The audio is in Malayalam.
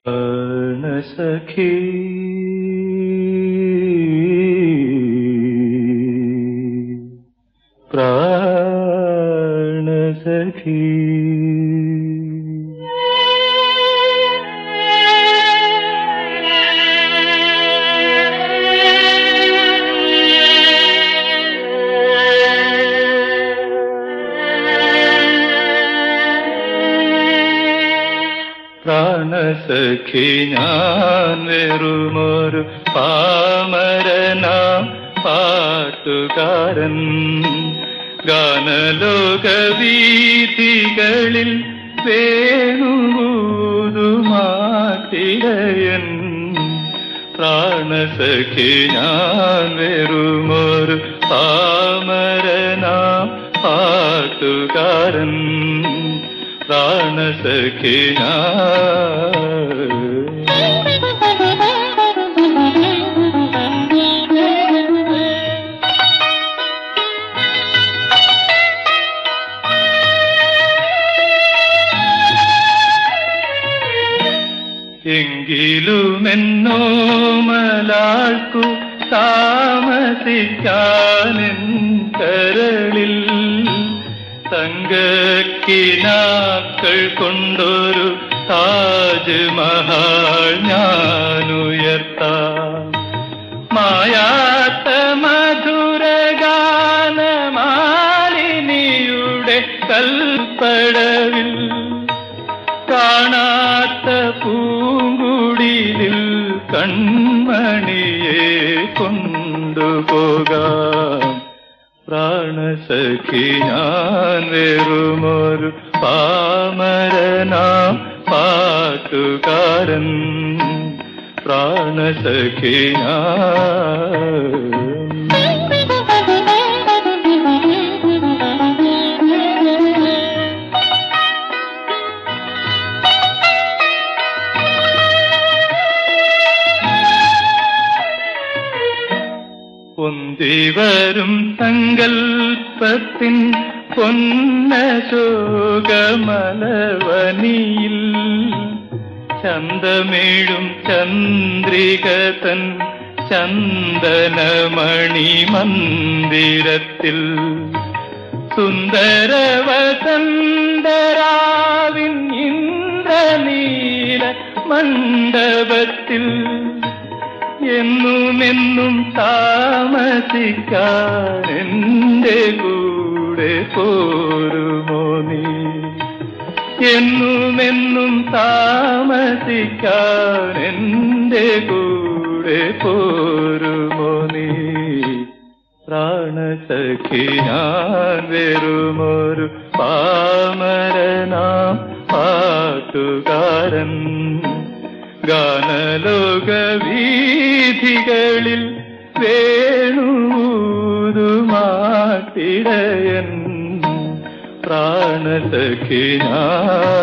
പ്രാണസഖി പ്രാണസഖി പ്രാണസഖി ഞാൻ വെറുമൊരു പാമരനാം പാട്ടുകാരൻ ഗാനലോക വീഥികളിൽ വേണുമാട്ടിടയൻ പ്രാണസഖി ഞാൻ വെറുമൊരു പാമരനാം പാട്ടുകാരൻ പ്രാണസഖി ഞാൻ എങ്കിലുമെന്നോ മലാൾക്കു താമസിക്കാനെൻ കരളിൽ തങ്കക്കിനാക്കൾ കൊണ്ടൊരു താജ്മഹാൾ ഞാനുയർത്താം മായാത്ത മധുരഗാനമാലിനിയുടെ കൽപ്പടവിൽ കാണാത്ത പൂങ്കുടിലിൽ കൺമണിയെ കൊണ്ടുപോകാം പ്രാണസഖി ഞാൻ വെറുമൊരു പാമരനാം പാട്ടുകാരൻ പ്രാണസഖി ഞാൻ പൊന്തിവരും സങ്കൽപ്പത്തിൻ പൊന്നശോകമലവനിയിൽ ചന്തമേഴും ചന്ദ്രികതൻ ചന്ദനമണി മന്ദിരത്തിൽ സുന്ദരവസന്തരാവിൻ ഇന്ദ്രനീല മണ്ഡപത്തിൽ എന്നുമെന്നും താമസിക്കാൻ എന്റെ കൂടെ പോരുമോ നീ എന്നുമെന്നും താമസിക്കാൻ എന്റെ കൂടെ പോരുമോ നീ പ്രാണസഖി ഞാൻ വെറുമൊരു പാമരനാം പാട്ടുകാരൻ ഗാനലോക വീഥികളിൽ വേണൂതുമാട്ടിടയൻ പ്രാണസഖി ഞാൻ